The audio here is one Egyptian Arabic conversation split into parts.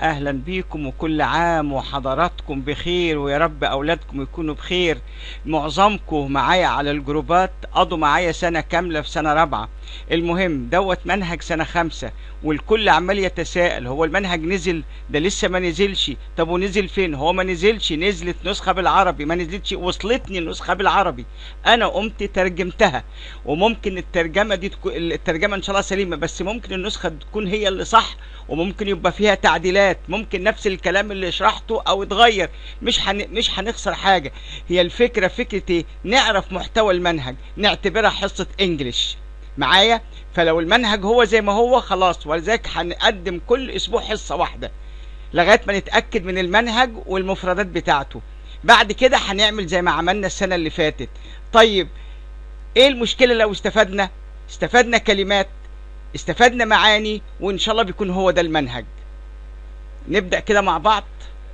اهلا بيكم وكل عام وحضراتكم بخير ويا رب اولادكم يكونوا بخير معظمكم معايا على الجروبات قضوا معايا سنة كاملة في سنة رابعة المهم دوت منهج سنة خمسة والكل عمال يتساءل هو المنهج نزل ده لسه ما نزلش طب ونزل فين هو ما نزلش نزلت نسخة بالعربي ما نزلتش وصلتني نسخة بالعربي انا قمت ترجمتها وممكن الترجمة دي تكون الترجمة ان شاء الله سليمة بس ممكن النسخة تكون هي اللي صح وممكن يبقى فيها تعديلات ممكن نفس الكلام اللي شرحته او اتغير مش هن... مش هنخسر حاجة هي الفكرة فكرة ايه نعرف محتوى المنهج نعتبرها حصة انجليش معايا فلو المنهج هو زي ما هو خلاص ولذلك هنقدم كل اسبوع حصة واحدة لغاية ما نتأكد من المنهج والمفردات بتاعته بعد كده هنعمل زي ما عملنا السنة اللي فاتت طيب ايه المشكلة لو استفدنا استفدنا كلمات استفدنا معاني وان شاء الله بيكون هو ده المنهج نبدأ كده مع بعض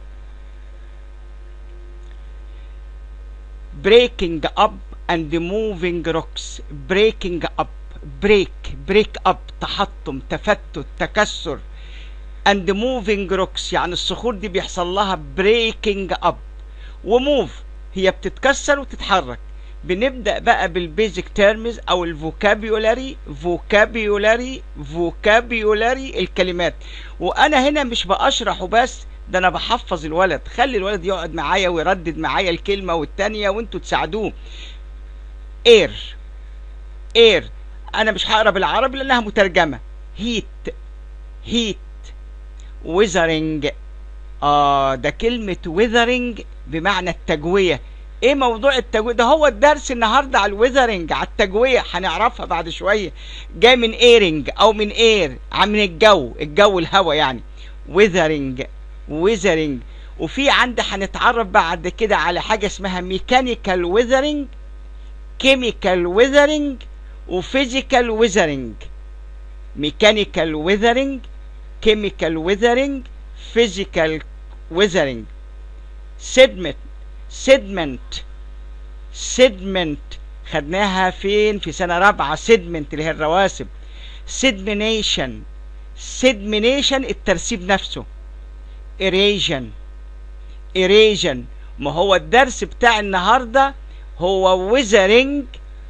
breaking up and moving rocks breaking up break break up تحطم تفتت تكسر and moving rocks يعني الصخور دي بيحصل لها breaking up وموف هي بتتكسر وتتحرك بنبدأ بقى بالبيزك تيرمز او الفوكابيولاري فوكابيولاري فوكابيولاري الكلمات وانا هنا مش بأشرح وبس ده انا بحفظ الولد خلي الولد يقعد معايا ويردد معايا الكلمة والتانية وانتوا تساعدوه اير اير انا مش هقرا بالعربي لانها مترجمة هيت هيت ويزرنج اه ده كلمة ويذرنج بمعنى التجوية ايه موضوع التجوية ده هو الدرس النهاردة على الويذرنج على التجوية هنعرفها بعد شوية جاي من ايرنج او من اير من الجو الجو الهوا يعني ويذرنج ويذرنج وفي عندي هنتعرف بعد كده على حاجة اسمها ميكانيكال ويذرنج كيميكال ويذرنج وفيزيكال ويذرنج ميكانيكال ويذرنج كيميكال ويذرنج فيزيكال ويذرنج سيدمنت سيدمنت سيدمنت خدناها فين في سنة رابعة سيدمنت اللي هي الرواسب سيدمينيشن سيدمينيشن الترسيب نفسه إريجن إريجن ما هو الدرس بتاع النهاردة هو ويزرنج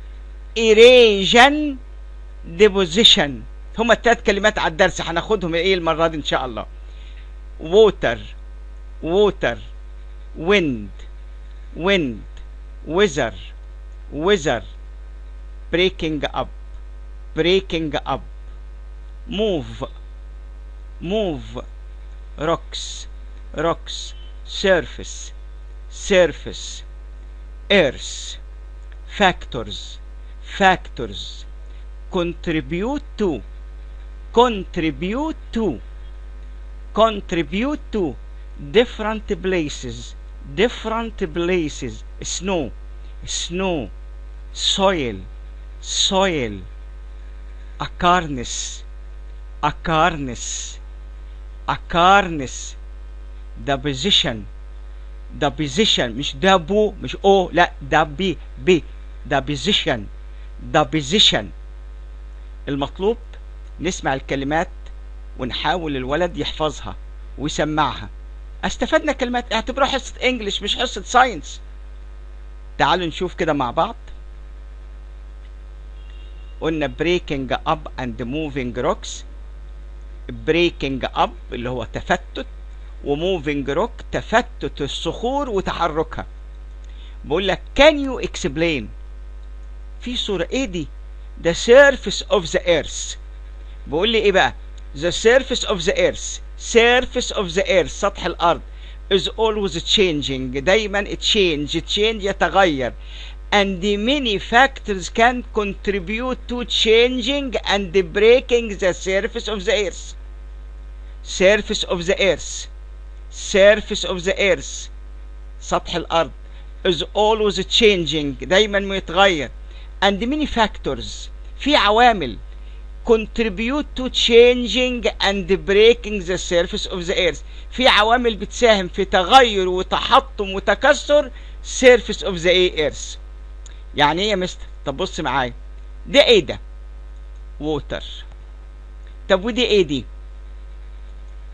إريجن ديبوزيشن هما التلات كلمات على الدرس هناخدهم ايه المرة دي ان شاء الله ووتر ووتر wind wind weather weather breaking up breaking up move move rocks rocks surface surface earth factors factors contribute to contribute to contribute to different places different places snow snow soil soil acarness acarness acarness the position the position مش ده بو مش او لا ده بي بي the position the position المطلوب نسمع الكلمات ونحاول الولد يحفظها ويسمعها استفدنا كلمات اعتبروها حصة انجلش مش حصة ساينس تعالوا نشوف كده مع بعض قلنا breaking up and moving rocks breaking up اللي هو تفتت وmoving rock تفتت الصخور وتحركها بقول لك can you explain في صورة ايه دي the surface of the earth بقول لي ايه بقى the surface of the earth surface of the earth سطح الارض is always changing دايما change change يتغير and many factors can contribute to changing and breaking the surface of the earth surface of the earth surface of the earth سطح الارض is always changing دايما متغير and many factors في عوامل contribute to changing and breaking the surface of the earth في عوامل بتساهم في تغير وتحطم وتكسر surface of the earth يعني ايه يا مستر طب بص معايا ده ايه ده ووتر طب ودي ايه دي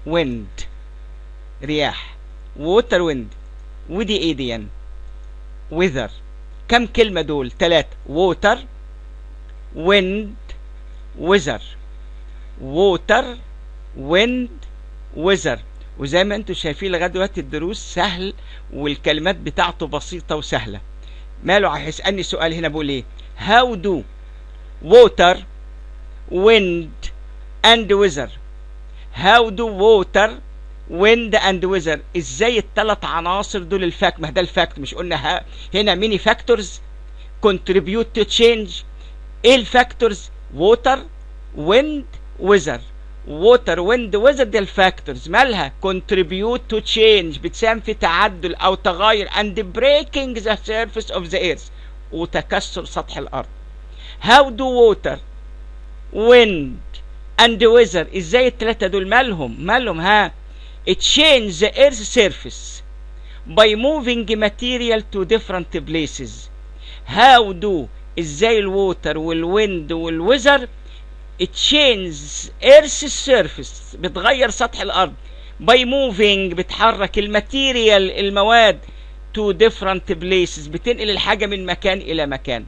wind رياح ووتر ويند ودي ايه دي weather كم كلمة دول تلاتة water wind weather water wind weather وزي ما انتم شايفين لغايه دلوقتي الدروس سهل والكلمات بتاعته بسيطه وسهله ماله هيسالني سؤال هنا بقول ايه how do water wind and weather how do water wind and weather ازاي الثلاث عناصر دول الفاكت ما ده الفاكت مش قلنا ها هنا ميني فاكتورز contribute to change ايه الفاكتورز water wind weather water wind weather دي الفاكتورز مالها contribute to change بتساهم في تعدل او تغير and breaking the surface of the earth وتكسر سطح الارض how do water wind and weather ازاي الثلاثه دول مالهم مالهم ها change the earth's surface by moving material to different places how do ازاي الووتر والويند والويزر change earth's surface بتغير سطح الارض by moving بتحرك الماتيريال المواد to different places بتنقل الحاجه من مكان الى مكان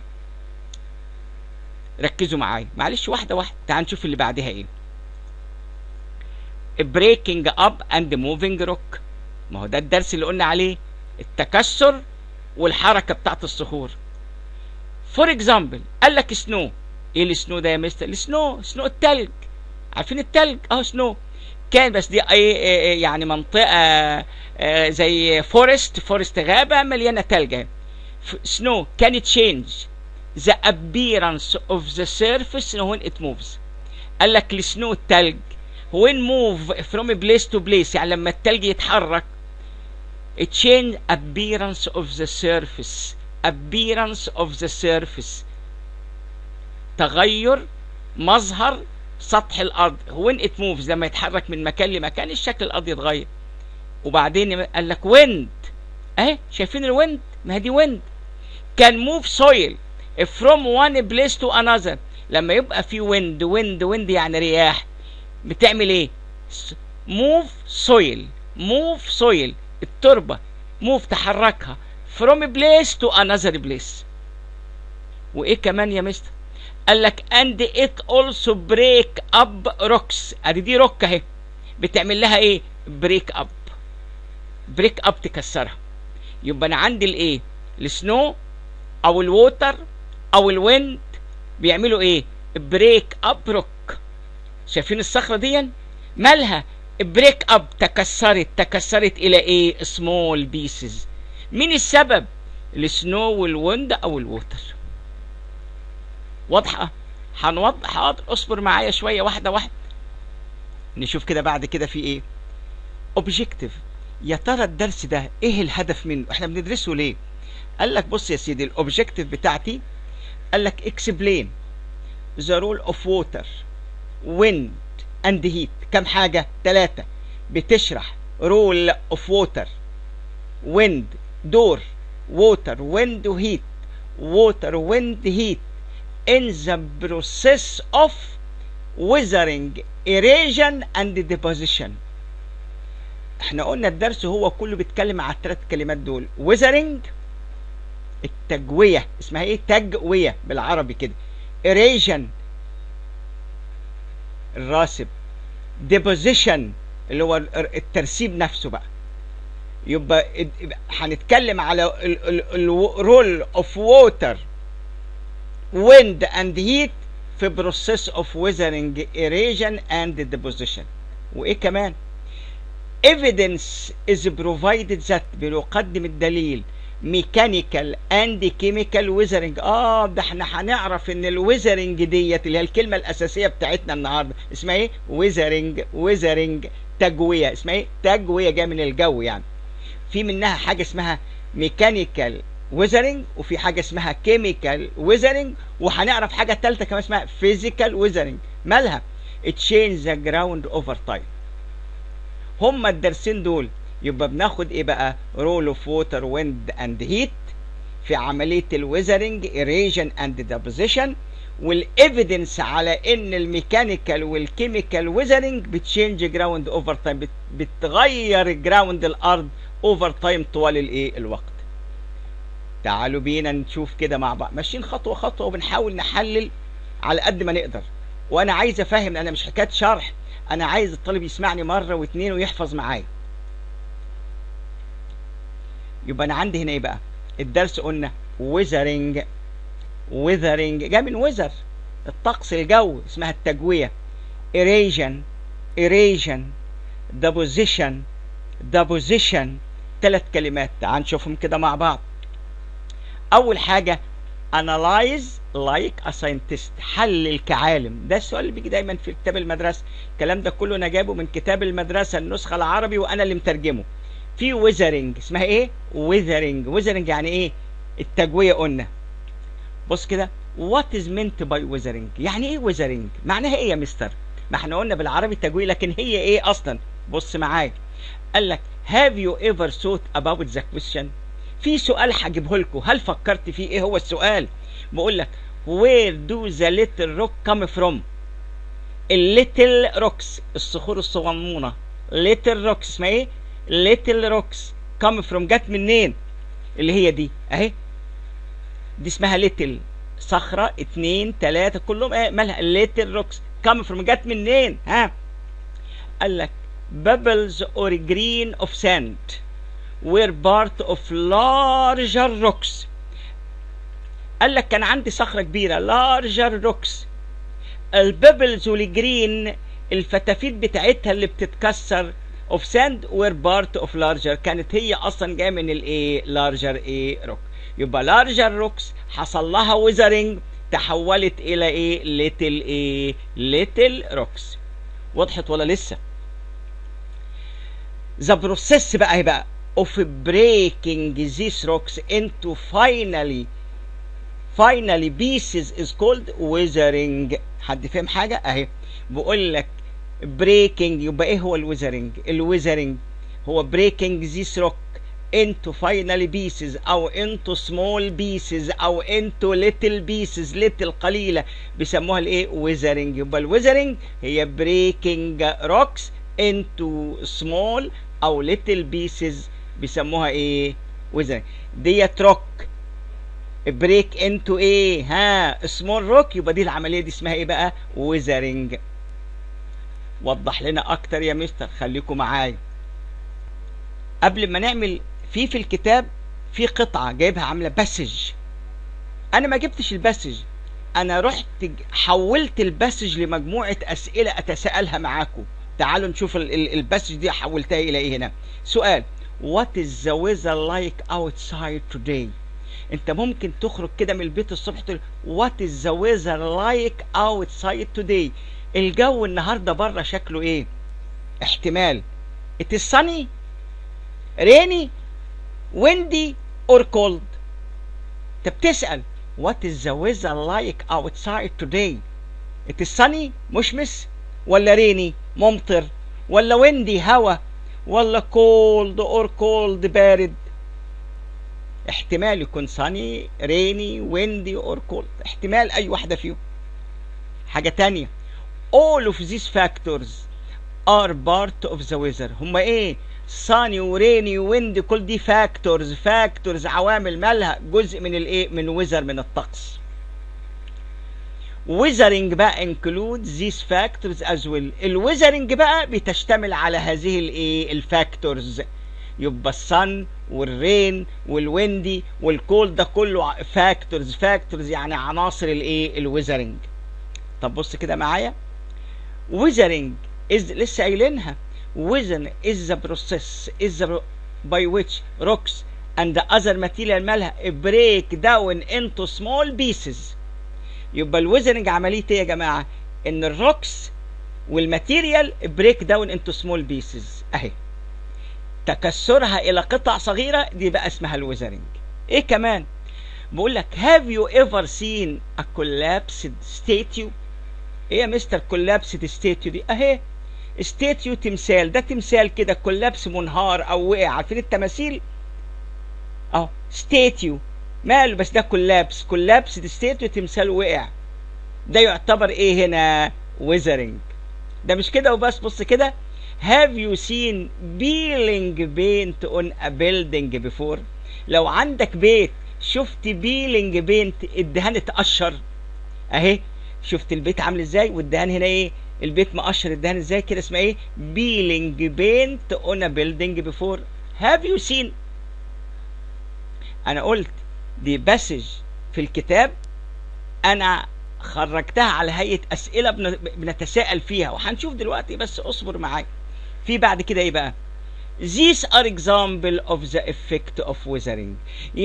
ركزوا معايا معلش واحده واحده تعال نشوف اللي بعدها ايه breaking up and moving rock ما هو ده الدرس اللي قلنا عليه التكسر والحركه بتاعت الصخور فور اكزامبل قال لك سنو ايه السنو ده يا مستر السنو سنو التلج عارفين التلج اهو سنو كان بس دي اي يعني منطقه زي فورست فورست غابه مليانه تلج سنو كان تشينج the appearance of the surface when it moves قال لك السنو التلج when move from place to place يعني لما التلج يتحرك change appearance of the surface appearance of the surface تغير مظهر سطح الارض when it moves لما يتحرك من مكان لمكان الشكل الارض يتغير وبعدين قال لك wind اهي شايفين الويند ما هي دي wind can move soil from one place to another لما يبقى في wind wind wind يعني رياح بتعمل ايه move soil move soil التربة move تحركها from a place to another place وايه كمان يا مستر قال لك and it also break up rocks ادي دي روك اهي بتعمل لها ايه بريك اب بريك اب تكسرها يبقى انا عندي الايه السنو او الووتر او الويند بيعملوا ايه بريك اب روك شايفين الصخره دي مالها بريك اب تكسرت تكسرت الى ايه سمول بيسز مين السبب السنو والويند او الووتر واضحه هنوضح حاضر اصبر معايا شويه واحده واحده نشوف كده بعد كده في ايه اوبجكتيف يا ترى الدرس ده ايه الهدف منه احنا بندرسه ليه قال لك بص يا سيدي الاوبجكتيف بتاعتي قال لك explain the role of water wind and heat كم حاجة ثلاثة بتشرح role of water wind دور water wind heat water wind heat in the process of weathering erosion and deposition احنا قلنا الدرس هو كله بيتكلم على الثلاث كلمات دول weathering التجوية اسمها ايه تجوية بالعربي كده erosion الراسب deposition اللي هو الترسيب نفسه بقى يبقى هنتكلم على الرول اوف ووتر wind and heat في process of weathering erosion and deposition وايه كمان evidence is provided that بنقدم الدليل ميكانيكال اند كيميكال ويزرنج اه ده احنا هنعرف ان الويزرنج ديت اللي هي الكلمه الاساسيه بتاعتنا النهارده اسمها ايه ويزرنج ويزرنج تجويه اسمها ايه تجويه جايه من الجو يعني في منها حاجه اسمها ميكانيكال ويزرنج وفي حاجه اسمها كيميكال ويزرنج وهنعرف حاجه ثالثه كمان اسمها فيزيكال ويزرنج مالها تشينج ذا جراوند اوفر تايم هما الدرسين دول يبقى بناخد ايه بقى رول اوف ووتر ويند اند هيت في عمليه الويزرنج ايريجن اند ديبوزيشن والايفيدنس على ان الميكانيكال والكيميكال ويزرنج بتشينج جراوند اوفر تايم بتغير الجراوند الارض اوفر تايم طوال الايه الوقت تعالوا بينا نشوف كده مع بعض ماشيين خطوه خطوه وبنحاول نحلل على قد ما نقدر وانا عايز افهم انا مش حكايه شرح انا عايز الطالب يسمعني مره واثنين ويحفظ معايا يبقى انا عندي هنا ايه بقى الدرس قلنا ويزرنج ويذرنج جاي من ويذر الطقس الجو اسمها التجوية إيريجن إيريجن deposition deposition ثلاث كلمات تعال نشوفهم كده مع بعض أول حاجة analyze like a scientist حلل كعالم ده السؤال اللي بيجي دايما في كتاب المدرسة الكلام ده كله أنا جايبه من كتاب المدرسة النسخة العربي وأنا اللي مترجمه في ويذرنج اسمها ايه ويذرنج ويذرنج يعني ايه التجوية قلنا بص كده what is meant by weathering يعني ايه weathering معناها ايه يا مستر ما احنا قلنا بالعربي تجوية لكن هي ايه اصلا بص معايا قال لك have you ever thought about the question في سؤال هجيبه لكم هل فكرت فيه ايه هو السؤال بقول لك where do the little rock come from الليتل روكس الصخور الصغنونه little rocks اسمها ايه little rocks come from جت منين اللي هي دي اهي دي اسمها ليتل صخرة اتنين تلاتة كلهم ايه مالها ليتل روكس كام فروم جت منين ها قال لك bubbles or grain of sand were part of larger rocks قال لك كان عندي صخرة كبيرة larger rocks الببلز والجرين الفتافيت بتاعتها اللي بتتكسر of sand were part of larger كانت هي اصلا جايه من الايه larger ايه روك يبقى لارجر روكس حصل لها ويزرنج تحولت الى ايه ليتل ايه ليتل روكس وضحت ولا لسه ذا بروسيس بقى هي بقى of breaking these rocks into finally finally pieces is called weathering حد فاهم حاجه اهي بقول لك breaking يبقى ايه هو الويزرنج الويزرنج هو breaking this rock into final pieces او into small pieces او into little pieces little قليلة بيسموها الايه weathering يبقى الويزرنج هي breaking rocks into small او little pieces بيسموها ايه weathering ديت روك بريك انتو ايه ها سمول روك يبقى دي العمليه دي اسمها ايه بقى ويزرنج وضح لنا اكتر يا مستر خليكم معايا قبل ما نعمل في في الكتاب في قطعة جايبها عاملة باسج أنا ما جبتش الباسج أنا رحت حولت الباسج لمجموعة أسئلة أتساءلها معاكم تعالوا نشوف الباسج دي حولتها إلى إيه هنا سؤال What is the weather like outside today انت ممكن تخرج كده من البيت الصبح تقول What is the weather like outside today الجو النهاردة بره شكله ايه احتمال It is sunny rainy windy or cold انت بتسأل what is the weather like outside today it is sunny مشمس ولا rainy ممطر ولا windy هوا ولا cold or cold بارد احتمال يكون sunny rainy windy or cold احتمال اي واحدة فيهم حاجة تانية all of these factors are part of the weather هما ايه صاني وريني ويند كل دي فاكتورز فاكتورز عوامل مالها جزء من الايه من ويزر من الطقس ويزرنج بقى انكلود these factors as well الويزرنج بقى بتشتمل على هذه الايه الفاكتورز يبقى الصن والرين والويندي والكول ده كله فاكتورز فاكتورز يعني عناصر الايه الويزرنج طب بص كده معايا ويزرنج لسه قايلينها Weathering is the process is the by which rocks and the other material مالها break down into small pieces يبقى الويزرنج عملية ايه يا جماعة؟ ان الروكس والماتيريال بريك داون انتو سمول بيسز اهي تكسرها الى قطع صغيرة دي بقى اسمها الويزرنج ايه كمان؟ بقول لك have you ever seen a collapsed statue؟ ايه يا مستر collapsed statue دي؟ اهي ستاتيو تمثال ده تمثال كده كولابس منهار او وقع عارفين التماثيل اهو ستاتيو ماله بس ده كولابس كولابس ستاتيو تمثال وقع ده يعتبر ايه هنا ويزرنج ده مش كده وبس بص كده have you seen peeling paint on a building before لو عندك بيت شفت بيلينج بينت الدهان اتقشر اهي شفت البيت عامل ازاي والدهان هنا ايه البيت مقشر الدهان ازاي كده اسمها ايه بيلينج بينت اون ا بيلدينج بيفور هاف يو سين انا قلت دي باسج في الكتاب انا خرجتها على هيئه اسئله بنتساءل فيها وهنشوف دلوقتي بس اصبر معايا في بعد كده ايه بقى These are example of the effect of weathering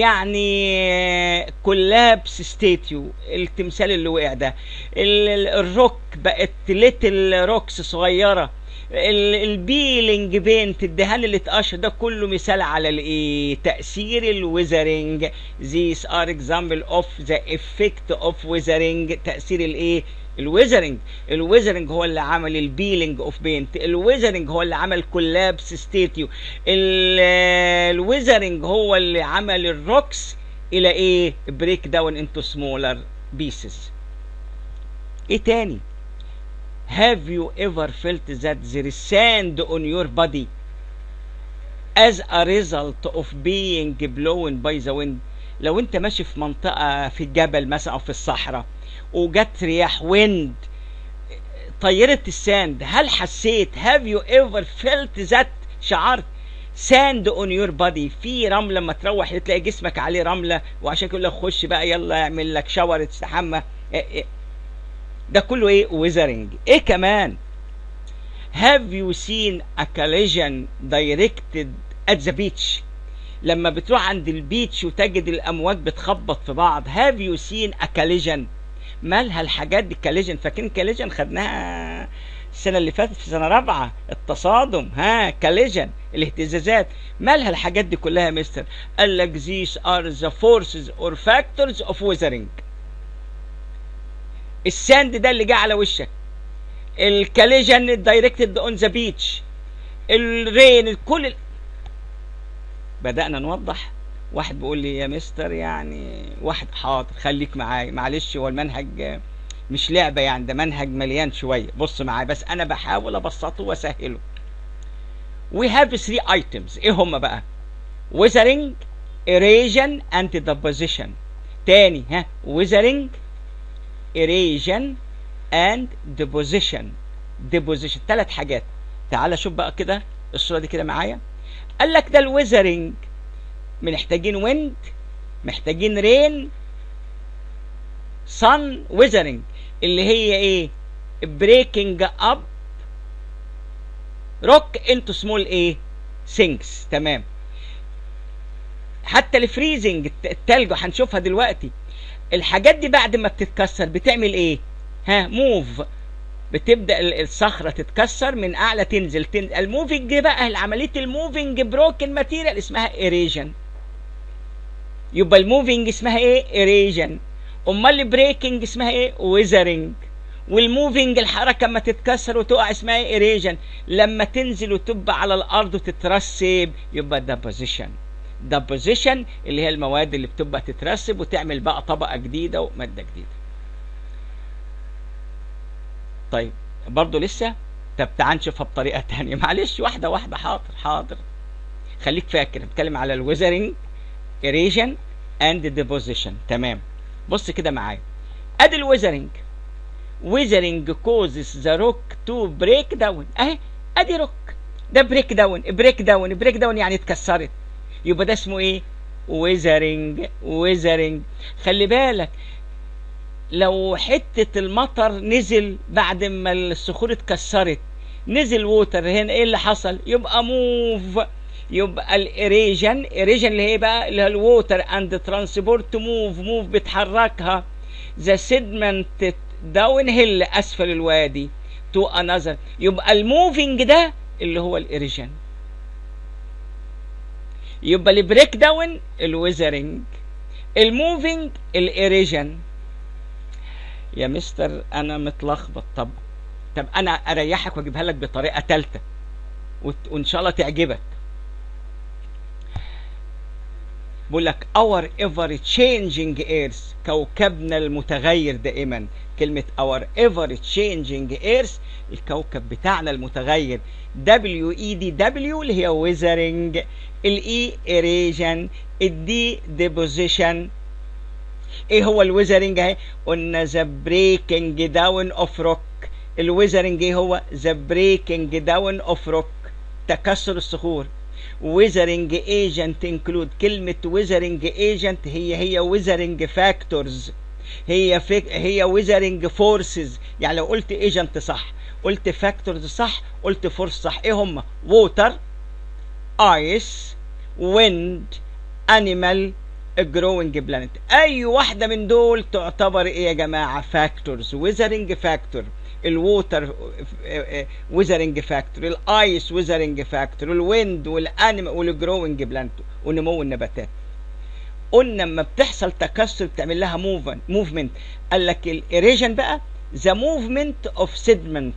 يعني كولابس ستيتيو التمثال اللي وقع ده الروك بقت ليتل روكس صغيره البيلينج بينت الدهان اللي اتقشر ده كله مثال على الايه تاثير الويزرنج these are example of the effect of weathering تاثير الايه الويزرنج الويزرنج هو اللي عمل البيلينج اوف بينت الويزرنج هو اللي عمل كولابس ستيتيو الويزرنج هو اللي عمل الروكس الى ايه بريك داون انتو سمولر بيسز ايه تاني have you ever felt that there is sand on your body as a result of being blown by the wind لو انت ماشي في منطقة في الجبل مثلا او في الصحراء وجت رياح ويند طيرت الساند هل حسيت have you ever felt that شعرت ساند اون يور بادي في رمله لما تروح تلاقي جسمك عليه رمله وعشان كده خش بقى يلا اعمل لك شاور تستحمى ده كله ايه ويزرنج ايه كمان have you seen a collision directed at the beach لما بتروح عند البيتش وتجد الامواج بتخبط في بعض have you seen a collision مالها الحاجات دي كاليجن فاكرين كاليجن خدناها السنة اللي فاتت في سنة رابعة التصادم ها كاليجن الاهتزازات مالها الحاجات دي كلها يا مستر قال لك these are the forces or factors of weathering الساند ده اللي جه على وشك الكاليجن الدايركتد اون ذا بيتش الرين كل ال... بدأنا نوضح واحد بيقول لي يا مستر يعني واحد حاضر خليك معايا معلش هو المنهج مش لعبة يعني ده منهج مليان شوية بص معايا بس أنا بحاول أبسطه وأسهله we have three items إيه هما بقى weathering erosion and deposition تاني ها weathering erosion and deposition deposition ثلاث حاجات تعال شوف بقى كده الصورة دي كده معايا قال لك ده الويزرنج محتاجين ويند محتاجين رين sun ويزرنج اللي هي ايه بريكنج اب روك انتو سمول ايه سينكس تمام حتى الفريزنج التلج هنشوفها دلوقتي الحاجات دي بعد ما بتتكسر بتعمل ايه ها موف بتبدا الصخره تتكسر من اعلى تنزل, تنزل. الموفنج بقى عمليه الموفنج بروكن ماتيريال اسمها ايريجن يبقى الموفنج اسمها ايه ايريجن امال البريكنج اسمها ايه ويزرنج والموفنج الحركه لما تتكسر وتقع اسمها ايه ايريجن لما تنزل وتبقى على الارض وتترسب يبقى ديبوزيشن ديبوزيشن اللي هي المواد اللي بتبقى تترسب وتعمل بقى طبقه جديده وماده جديده طيب برضه لسه طب تعال نشوفها بطريقه تانية معلش واحده واحده حاضر حاضر خليك فاكر بتكلم على الويزرنج ايريجن اند ديبوزيشن تمام بص كده معايا ادي الويزرنج ويزرنج كوزز ذا روك تو بريك داون اهي ادي روك ده بريك داون بريك داون بريك داون يعني اتكسرت يبقى ده اسمه ايه ويزرنج ويزرنج خلي بالك لو حتة المطر نزل بعد ما الصخور اتكسرت نزل ووتر هنا ايه اللي حصل يبقى موف يبقى الايريجن ايريجن اللي هي بقى اللي هي الووتر اند ترانسبورت موف موف بتحركها ذا سيدمنت داون هيل اسفل الوادي تو انذر يبقى الموفينج ده اللي هو الايريجن يبقى البريك داون الويزرنج الموفينج الايريجن يا مستر انا متلخبط طب طب انا اريحك واجيبها لك بطريقه ثالثه وان شاء الله تعجبك بقول لك our ever changing earth كوكبنا المتغير دائما كلمة our ever changing earth الكوكب بتاعنا المتغير W E D W اللي هي weathering ال E erosion ال D deposition ايه هو الويزرنج اهي قلنا the breaking down of rock الويزرنج ايه هو the breaking down of rock تكسر الصخور ويزرنج ايجنت انكلود كلمة ويزرنج ايجنت هي هي ويزرنج فاكتورز هي فيك هي ويزرنج فورسز يعني لو قلت ايجنت صح قلت فاكتورز صح قلت فورس صح ايه هم ووتر ايس ويند انيمال جروينج بلانت اي واحده من دول تعتبر ايه يا جماعه فاكتورز ويزرنج فاكتور الووتر ويزرنج فاكتور الايس ويزرنج فاكتور الويند والانيمال والجروينج بلانت ونمو النباتات قلنا لما بتحصل تكسر بتعمل لها موفمنت قال لك الايريجن بقى ذا موفمنت اوف سيدمنت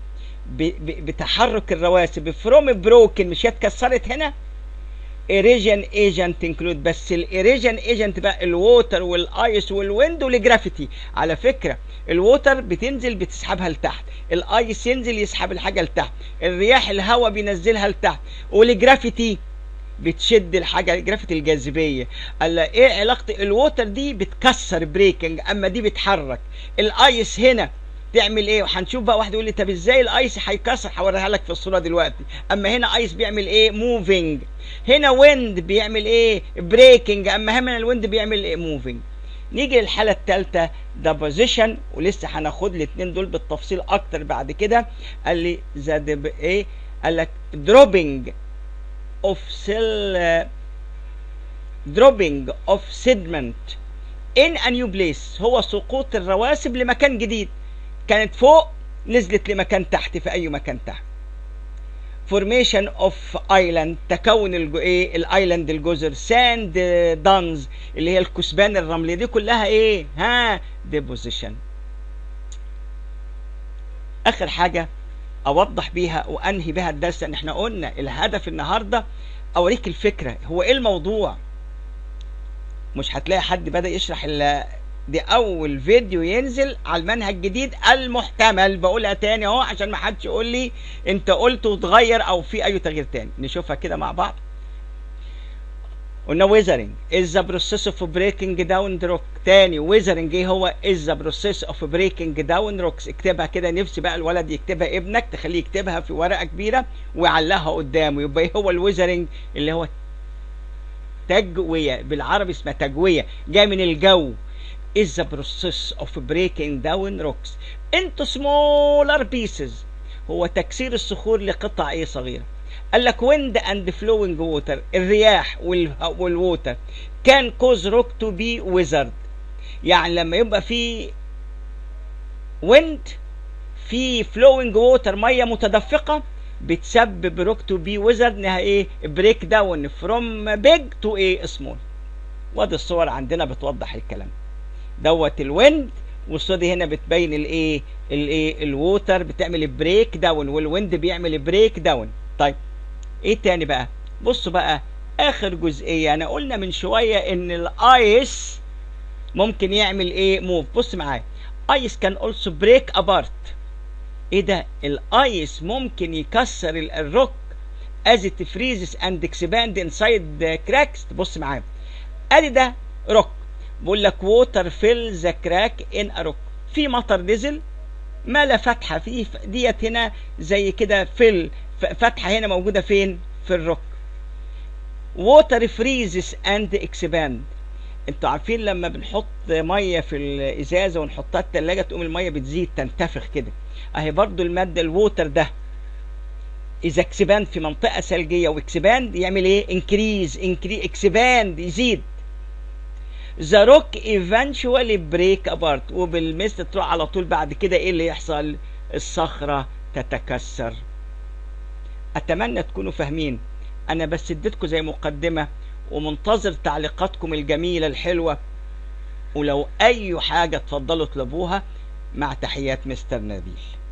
بتحرك الرواسب فروم بروكن مش هي اتكسرت هنا ايريجن ايجنت انكلود بس الايريجن ايجنت بقى الووتر والايس والويند والجرافيتي على فكره الووتر بتنزل بتسحبها لتحت الايس ينزل يسحب الحاجه لتحت الرياح الهواء بينزلها لتحت والجرافيتي بتشد الحاجه جرافيتي الجاذبيه قال ايه علاقه الووتر دي بتكسر بريكنج اما دي بتحرك الايس هنا تعمل ايه وهنشوف بقى واحد يقول لي طب ازاي الايس هيكسر هوريها لك في الصوره دلوقتي اما هنا ايس بيعمل ايه موفينج هنا ويند بيعمل ايه بريكنج اما هنا الويند بيعمل ايه موفينج نيجي للحاله الثالثه ده بوزيشن ولسه هناخد الاثنين دول بالتفصيل اكتر بعد كده قال لي ذا ايه قال لك دروبنج اوف سيل دروبنج اوف سيدمنت ان ا نيو بليس هو سقوط الرواسب لمكان جديد كانت فوق نزلت لمكان تحت في اي مكان تحت فورميشن اوف ايلاند تكون الجو ايه الايلاند الجزر ساند دانز اللي هي الكثبان الرمليه دي كلها ايه ها ديبوزيشن اخر حاجه اوضح بيها وانهي بها الدرس ان احنا قلنا الهدف النهارده اوريك الفكره هو ايه الموضوع مش هتلاقي حد بدا يشرح الا دي اول فيديو ينزل على المنهج الجديد المحتمل بقولها تاني اهو عشان ما حدش يقول لي انت قلت وتغير او في اي تغيير تاني نشوفها كده مع بعض قلنا ويزرنج is the process of breaking down the rock تاني ويزرنج ايه هو is the process of breaking down rocks اكتبها كده نفسي بقى الولد يكتبها ابنك تخليه يكتبها في ورقه كبيره ويعلقها قدامه يبقى ايه هو الويزرنج اللي هو تجويه بالعربي اسمها تجويه جاي من الجو is the process of breaking down rocks into smaller pieces هو تكسير الصخور لقطع ايه صغيره قال لك wind and flowing water الرياح والووتر can cause rock to be weathered يعني لما يبقى في wind في flowing water ميه متدفقه بتسبب روك تو بي ويزرد انها ايه بريك داون فروم بيج تو ايه سمول وادي الصور عندنا بتوضح الكلام دوت الويند والصوره دي هنا بتبين الايه الايه الووتر بتعمل بريك داون والويند بيعمل بريك داون طيب ايه تاني بقى بصوا بقى اخر جزئيه انا قلنا من شويه ان الايس ممكن يعمل ايه موف بص معايا ايس كان اولسو بريك ابارت ايه ده الايس ممكن يكسر الروك as it freezes and expand inside the cracks تبص معايا ادي ده روك بقول لك ووتر فيل ذا كراك ان اروك في مطر نزل ملا فتحه فيه ديت هنا زي كده فيل فتحه هنا موجوده فين في الروك ووتر فريزز اند اكسباند انتوا عارفين لما بنحط ميه في الازازه ونحطها التلاجة تقوم الميه بتزيد تنتفخ كده اهي برضو الماده الووتر ده اذا اكسباند في منطقه ثلجيه واكسباند يعمل ايه انكريز انكري اكسباند يزيد ذا روك ايفنشوالي بريك ابارت وبالمثل تروح على طول بعد كده ايه اللي يحصل الصخره تتكسر اتمنى تكونوا فاهمين انا بس اديتكم زي مقدمه ومنتظر تعليقاتكم الجميله الحلوه ولو اي حاجه تفضلوا اطلبوها مع تحيات مستر نبيل